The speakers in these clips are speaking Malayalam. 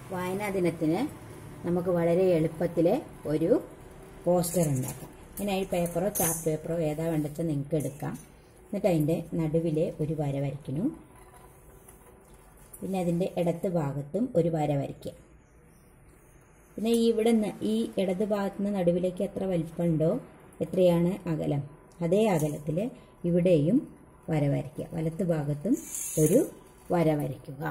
വായനാ ദിനത്തിന് നമുക്ക് വളരെ എളുപ്പത്തിൽ ഒരു പോസ്റ്റർ ഉണ്ടാക്കാം അതിനായി പേപ്പറോ ചാർട്ട് പേപ്പറോ ഏതാ വേണ്ടച്ചാൽ നിങ്ങൾക്ക് എടുക്കാം എന്നിട്ട് അതിൻ്റെ നടുവിലെ ഒരു വര വരയ്ക്കുന്നു പിന്നെ അതിൻ്റെ ഇടത്ത് ഭാഗത്തും ഒരു വര വരയ്ക്കുക പിന്നെ ഈ ഇവിടെ നിന്ന് ഈ ഇടത് ഭാഗത്ത് നിന്ന് നടുവിലേക്ക് എത്ര വലിപ്പമുണ്ടോ എത്രയാണ് അകലം അതേ അകലത്തിൽ ഇവിടെയും വര വരയ്ക്കുക വലത്ത് ഭാഗത്തും ഒരു വര വരയ്ക്കുക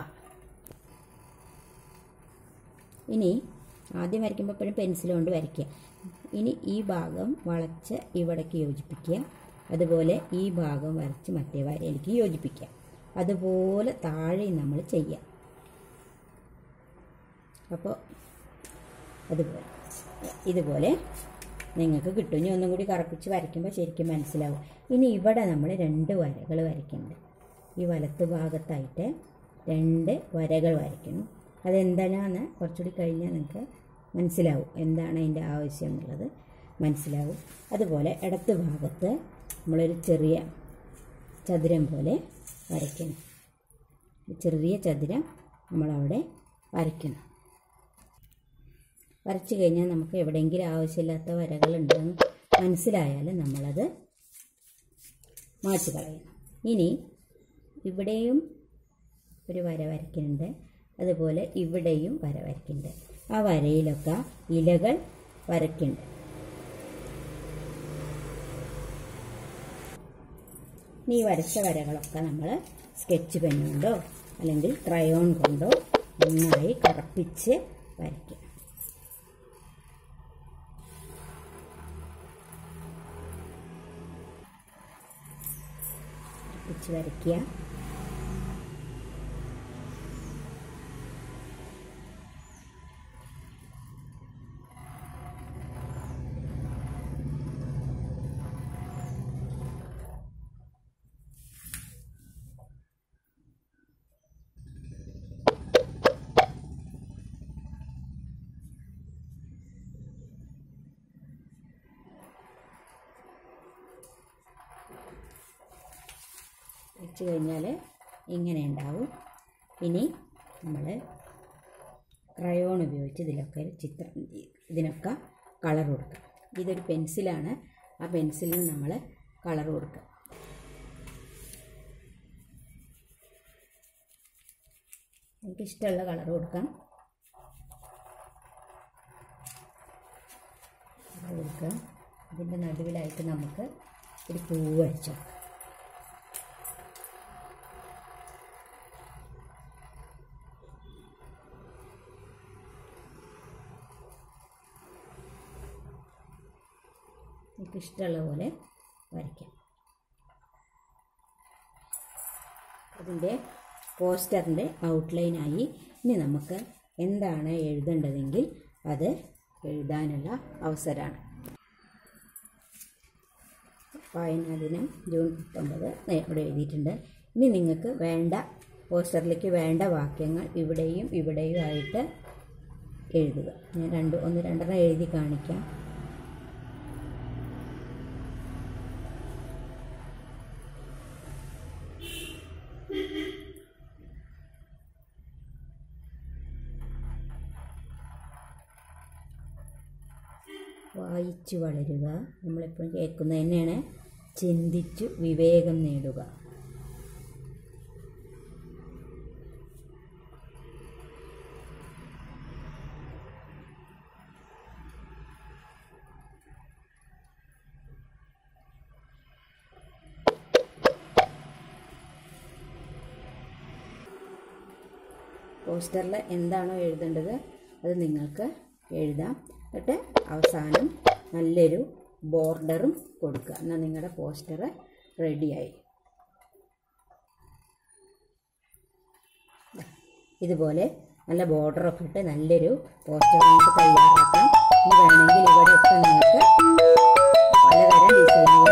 ഇനി ആദ്യം വരയ്ക്കുമ്പോൾ എപ്പോഴും പെൻസിൽ കൊണ്ട് വരയ്ക്കുക ഇനി ഈ ഭാഗം വളച്ച് ഇവിടേക്ക് യോജിപ്പിക്കുക അതുപോലെ ഈ ഭാഗം വരച്ച് മറ്റേ വരയിലേക്ക് യോജിപ്പിക്കുക അതുപോലെ താഴെ നമ്മൾ ചെയ്യുക അപ്പോൾ അതുപോലെ ഇതുപോലെ നിങ്ങൾക്ക് കിട്ടും ഇനി ഒന്നും കൂടി കറപ്പിച്ച് വരയ്ക്കുമ്പോൾ ശരിക്കും മനസ്സിലാവും ഇനി ഇവിടെ നമ്മൾ രണ്ട് വരകൾ വരയ്ക്കുന്നുണ്ട് ഈ വലത്ത് ഭാഗത്തായിട്ട് രണ്ട് വരകൾ വരയ്ക്കുന്നു അതെന്താണെന്ന് കുറച്ചുകൂടി കഴിഞ്ഞാൽ നിങ്ങൾക്ക് മനസ്സിലാവും എന്താണ് അതിൻ്റെ ആവശ്യം എന്നുള്ളത് മനസ്സിലാവും അതുപോലെ ഇടത്ത് ഭാഗത്ത് നമ്മളൊരു ചെറിയ ചതുരം പോലെ വരയ്ക്കണം ചെറിയ ചതുരം നമ്മളവിടെ വരയ്ക്കണം വരച്ചു കഴിഞ്ഞാൽ നമുക്ക് എവിടെയെങ്കിലും ആവശ്യമില്ലാത്ത വരകളുണ്ടെന്ന് മനസ്സിലായാൽ നമ്മളത് മാറ്റി കളയണം ഇനി ഇവിടെയും ഒരു വര വരയ്ക്കുന്നുണ്ട് അതുപോലെ ഇവിടെയും വര വരയ്ക്കുന്നുണ്ട് ആ വരയിലൊക്കെ ഇലകൾ വരയ്ക്കുന്നുണ്ട് ഇനി ഈ വരച്ച വരകളൊക്കെ നമ്മൾ സ്കെച്ച് പെൻ കൊണ്ടോ അല്ലെങ്കിൽ ക്രയോൺ കൊണ്ടോ നന്നായി കറപ്പിച്ച് വരയ്ക്കുക കറപ്പിച്ച് വരയ്ക്കുക വെച്ച് കഴിഞ്ഞാൽ ഇങ്ങനെ ഉണ്ടാവും ഇനി നമ്മൾ ക്രയോൺ ഉപയോഗിച്ച് ഇതിലൊക്കെ ചിത്രം ഇതിനൊക്കെ കളർ കൊടുക്കുക ഇതൊരു പെൻസിലാണ് ആ പെൻസിലിന് നമ്മൾ കളർ കൊടുക്കുക എനിക്ക് ഇഷ്ടമുള്ള കളർ കൊടുക്കാം കളർ കൊടുക്കുക ഇതിൻ്റെ നടുവിലായിട്ട് നമുക്ക് ഒരു പൂവ് വരച്ചു കൊടുക്കാം എനിക്ക് ഇഷ്ടമുള്ള പോലെ വരയ്ക്കാം അതിൻ്റെ പോസ്റ്ററിൻ്റെ ഔട്ട്ലൈനായി ഇനി നമുക്ക് എന്താണ് എഴുതേണ്ടതെങ്കിൽ അത് എഴുതാനുള്ള അവസരമാണ് വായനാ ദിനം ജൂൺ പത്തൊമ്പത് ഇവിടെ എഴുതിയിട്ടുണ്ട് ഇനി നിങ്ങൾക്ക് വേണ്ട പോസ്റ്ററിലേക്ക് വേണ്ട വാക്യങ്ങൾ ഇവിടെയും ഇവിടെയും ആയിട്ട് എഴുതുക ഞാൻ രണ്ട് ഒന്ന് രണ്ടെണ്ണം എഴുതി കാണിക്കാം വായിച്ചു വളരുക നമ്മളെപ്പോഴും കേൾക്കുന്നത് തന്നെയാണ് ചിന്തിച്ചു വിവേകം നേടുക പോസ്റ്ററിൽ എന്താണോ എഴുതേണ്ടത് അത് നിങ്ങൾക്ക് എഴുതാം എന്നിട്ട് അവസാനം നല്ലൊരു ബോർഡറും കൊടുക്കുക എന്നാൽ നിങ്ങളുടെ പോസ്റ്റർ റെഡിയായി ഇതുപോലെ നല്ല ബോർഡറൊക്കെ ഇട്ട് നല്ലൊരു പോസ്റ്റർ നമുക്ക് തയ്യാറാക്കാം ഇനി വേണമെങ്കിൽ ഇവിടെയൊക്കെ നിങ്ങൾക്ക് പലതരം ഡിസൈനുകൾ